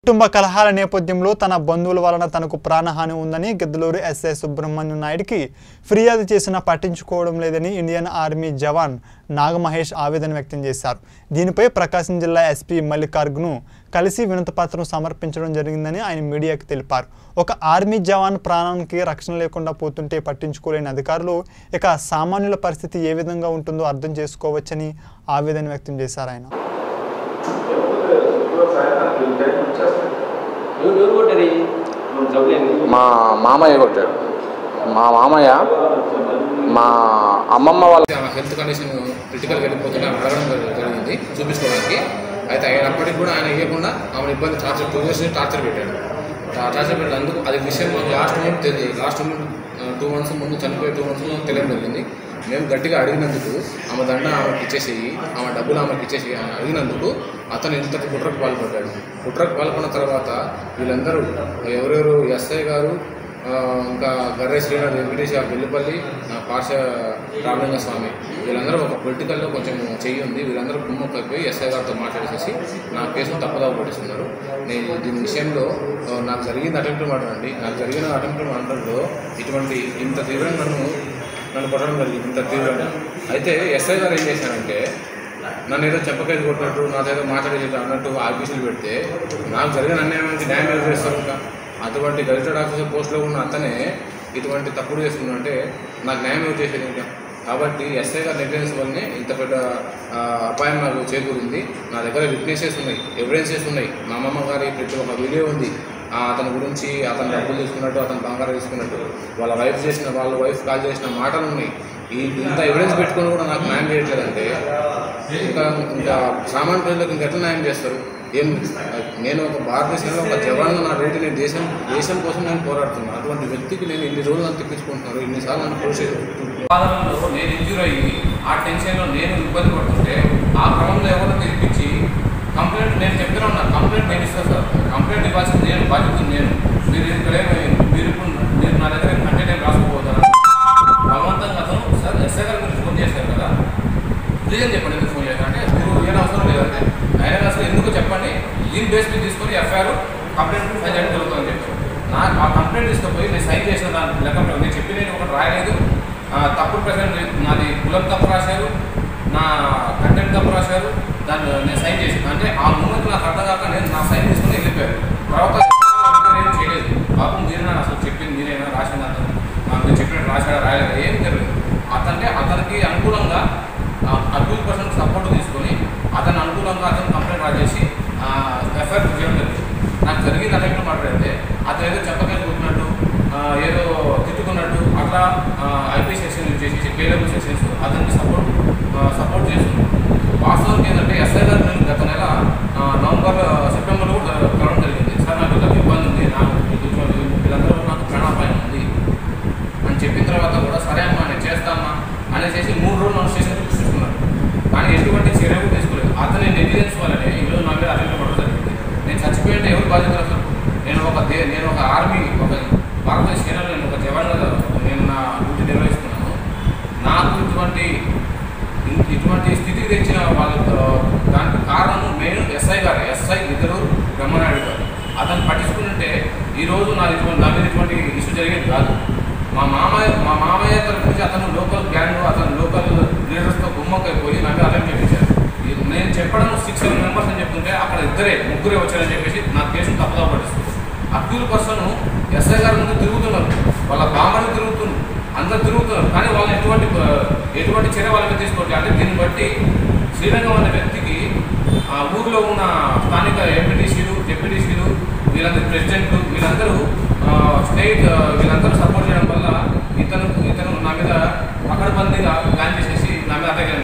కుటుంబ కలహాల నేపథ్యంలో తన బంధువుల వలన తనకు ప్రాణహాని ఉందని గిద్దలూరు ఎస్ఐ సుబ్రహ్మణ్యం నాయుడికి ఫిర్యాదు చేసినా పట్టించుకోవడం లేదని ఇండియన్ ఆర్మీ జవాన్ నాగమహేష్ ఆవేదన వ్యక్తం చేశారు దీనిపై ప్రకాశం జిల్లా ఎస్పీ మల్లికార్జును కలిసి వినతిపత్రం సమర్పించడం జరిగిందని ఆయన మీడియాకు తెలిపారు ఒక ఆర్మీ జవాన్ ప్రాణానికి రక్షణ లేకుండా పోతుంటే పట్టించుకోలేని అధికారులు ఇక సామాన్యుల పరిస్థితి ఏ విధంగా ఉంటుందో అర్థం చేసుకోవచ్చని ఆవేదన వ్యక్తం చేశారు ఆయన ఎవరు ఎవరు కొట్టారు జబ్బులేండి మా మామయ్య కొట్టాడు మా మామయ్య మా అమ్మమ్మ వాళ్ళ ఆమె హెల్త్ కండిషన్ క్రిటికల్ వెళ్ళిపోతుంటే ఆమె అడగడం జరి- జరిగింది చూపించుకోవడానికి అయితే అయినప్పటికీ కూడా ఆయన ఇవ్వకుండా ఆమె ఇబ్బంది టార్చర్ టూ ఇయర్స్ టార్చర్ పెట్టాడు టా- టార్చర్ పెట్టినందుకు అది విషయం మాకు లాస్ట్ మంత్ తెలియదు లాస్ట్ టూ మంత్స్ ముందు చనిపోయి టూ మంత్స్ తెలియడం జరిగింది మేము గట్టిగా అడిగినందుకు ఆమె దండ ఆమెకి ఇచ్చేసేయి ఆమె డబ్బులు ఆమెకి ఇచ్చేసేయి అని అడిగినందుకు అతను ఇంతటి కుట్రకు పాల్పడ్డాడు కుట్రకు పాల్పడిన తర్వాత వీళ్ళందరూ ఎవరెవరు ఎస్ఐ గారు ఆ, ఇంకా గర్రె శ్రీనాథ్ వెంకటేష్ వెల్లుపల్లి ఆ, పార్ష రామలింగ స్వామి వీళ్ళందరూ ఒక పొలిటికల్లో కొంచెం చెయ్యి ఉంది వీళ్ళందరూ కుమ్మక్కైపోయి ఎస్ఐ గారితో మాట్లాడేసేసి నా కేసును తప్పదావ పట్టిస్తున్నారు నేను దీని విషయంలో ఆ, నాకు జరిగింది అటెంప్ట్ మాట అండి నాకు జరిగిన అటెంప్ట్ మాటల్లో ఇటువంటి ఇంత తీవ్రంగా నన్ను నన్ను కొట్టడం జరిగింది ఇంత తీవ్రంగా అయితే ఎస్ఐ గారు ఏం చేశారంటే నన్ను ఏదో చెప్పకేది కొట్టినట్టు నాతో ఏదో మాట్లాడేది అన్నట్టు ఆఫీసులు పెడితే నాకు జరిగిన అన్యాయానికి న్యాయం ఎవరు చేస్తారు ఇంకా అటువంటి గజిటెడ్ ఆఫీసర్ పోస్ట్లో ఉన్న అతనే ఇటువంటి తప్పుడు చేస్తుందంటే నాకు న్యాయం ఎవరు చేసేది ఇంకా కాబట్టి ఎస్ఐ గారి నెగ్లిజెన్స్ వల్లనే ఇంత పెద్ద ఆ, అపాయం నాకు చేకూరింది నా దగ్గర విట్నెసెస్ ఉన్నాయి ఎవిడెన్సెస్ ఉన్నాయి మా అమ్మమ్మ గారి ప్రతి ఒక్క వీడియో ఉంది ఆ, అతని గురించి అతను డబ్బులు తీసుకున్నట్టు అతను బంగారం తీసుకున్నట్టు వాళ్ళ వైఫ్ చేసిన వాళ్ళ వైఫ్ కాల్ చేసిన మాటలు ఉన్నాయి ఈ ఇంత ఎవిడెన్స్ పెట్టుకొని కూడా నాకు న్యాయం చేయట్లేదంటే ఇంకా ఇంకా సామాన్య ప్రజలకు ఇంకా ఎట్లా న్యాయం చేస్తారు ఏం నేను ఒక భారతదేశంలో ఒక జవాన్గా నా రేటు నేను దేశం దేశం కోసం నేను పోరాడుతున్నాను అటువంటి వ్యక్తికి నేను ఇన్ని రోజులు నన్ను తెప్పించుకుంటున్నారు ఇన్నిసార్లు నన్ను పోషి బాధలలో నేను ఇంజూర్ అయ్యి ఆ టెన్షన్లో నేను ఇబ్బంది పడుతుంటే ఆ క్రమంలో ఎవరో తెప్పించి కంప్లైంట్ నేను చెప్తూనే ఉన్నా కంప్లైంట్ నేను ఇస్తాను సార్ కంప్లైంట్ ఇవ్వాల్సింది నేను బాధ్యత నేను మీరు ఇక్కడ మీరు ఇప్పుడు మీరు నా దగ్గర కంటెంట్ ఏం రాసుకోబోతారా బలవంతంగా అతను సార్ ఎస్ఐ గారి గురించి ఫోన్ చేశారు కదా రీజన్ చెప్పండి ఎందుకు ఫోన్ చేశారు అంటే మీరు ఏం అవసరం లేదంటే ఆయన అసలు ఎందుకు చెప్పండి దీని బేస్ మీద తీసుకొని ఎఫ్ఐఆర్ కంప్లైంట్ ఫైల్ చేయడం జరుగుతుందని చెప్పారు నాకు ఆ కంప్లైంట్ తీసుకుపోయి నేను సైన్ చేసిన దాని లెక్క ప్రకారం నేను చెప్పి నేను ఒకటి రాయలేదు ఆ, తప్పుడు ప్రజెంట్ నాది కులం తప్పు రాశారు నా కంటెంట్ తప్పు రాశారు దాన్ని నేను సైన్ చేసాను అంటే ఆ మూమెంట్ నాకు అర్థం కాక నేను నా సైన్ తీసుకుని వెళ్ళిపోయాను తర్వాత నేను చేయలేదు పాపం మీరు నాకు అసలు చెప్పింది మీరేనా రాసింది అతను ఆ, మీరు చెప్పినట్టు రాశాడా రాయలేదా ఏం తెలియదు అతనంటే అతనికి అనుకూలంగా అబ్యూజ్ పర్సన్ సపోర్ట్ తీసుకొని అతను అనుకూలంగా అతను కంప్లైంట్ రాసేసి ఎఫ్ఐఆర్ చేయడం జరిగింది నాకు జరిగింది అటెంప్ట్ మాట్లాడితే అతను ఏదో చెప్పకని కొట్టినట్టు ఆ, ఏదో తిట్టుకున్నట్టు అట్లా ఐపీ సెక్షన్ యూజ్ చేసి పేరబుల్ సెక్షన్స్ అతనికి సపోర్ట్ సపోర్ట్ చేస్తుంది వాస్తవానికి ఏంటంటే ఎస్ఐ గారు నేను గత నెల ఆ, నవంబర్ సెప్టెంబర్లో కూడా కలవడం జరిగింది సార్ నాకు ఇలా ఇబ్బంది ఉంది నాకు ఇటువంటి వీళ్ళందరూ నాకు ప్రాణాపాయం ఉంది అని చెప్పిన తర్వాత కూడా సరే అమ్మా నేను చేస్తామా అనేసి మూడు రోజులు నన్ను స్టేషన్ తీసుకున్నాను కానీ ఎటువంటి చర్య కూడా తీసుకోలేదు అతని నెగ్లిజెన్స్ వల్లనే ఈరోజు నా మీద అటెంప్ట్ పడడం జరిగింది నేను చచ్చిపోయింటే ఎవరు బాధ్యత అసలు నేను ఒక దే నేను ఒక ఆర్మీ ఒక భారతదేశ సేనలో నేను ఒక జవాన్గా నేను నా డ్యూటీ నిర్వహిస్తున్నాను నాకు ఇటువంటి ఇ- ఇటువంటి స్థితికి తెచ్చిన వాళ్ళ దానికి కారణం మెయిన్ ఎస్ఐ గారు ఎస్ఐ ఇద్దరు బ్రహ్మనాయుడు గారు అతను పట్టించుకుంటే ఈరోజు నా ఇటువంటి నా మీద ఇటువంటి ఇష్యూ జరిగేది కాదు మా మామయ్య మా మామయ్య తరఫు నుంచి అతను లోకల్ గ్యాంగ్ అతను లోకల్ లీడర్స్తో గుమ్మకైపోయి నాకు అటెంప్ట్ చేయించారు ఇది నేను చెప్పడం సిక్స్ సెవెన్ మెంబర్స్ అని చెప్తుంటే అక్కడ ఇద్దరే ముగ్గురే వచ్చారని చెప్పేసి నా కేసును తప్పుదా పట్టిస్తుంది అక్యూల్ పర్సన్ ఎస్ఐ గారి ముందు తిరుగుతున్నారు వాళ్ళ బామ్మని తిరుగుతున్నారు అందరు తిరుగుతున్నారు కానీ వాళ్ళు ఎటువంటి ఆ, ఎటువంటి చర్య వాళ్ళ మీద తీసుకోవట్లేదు అంటే దీన్ని బట్టి శ్రీరంగం అనే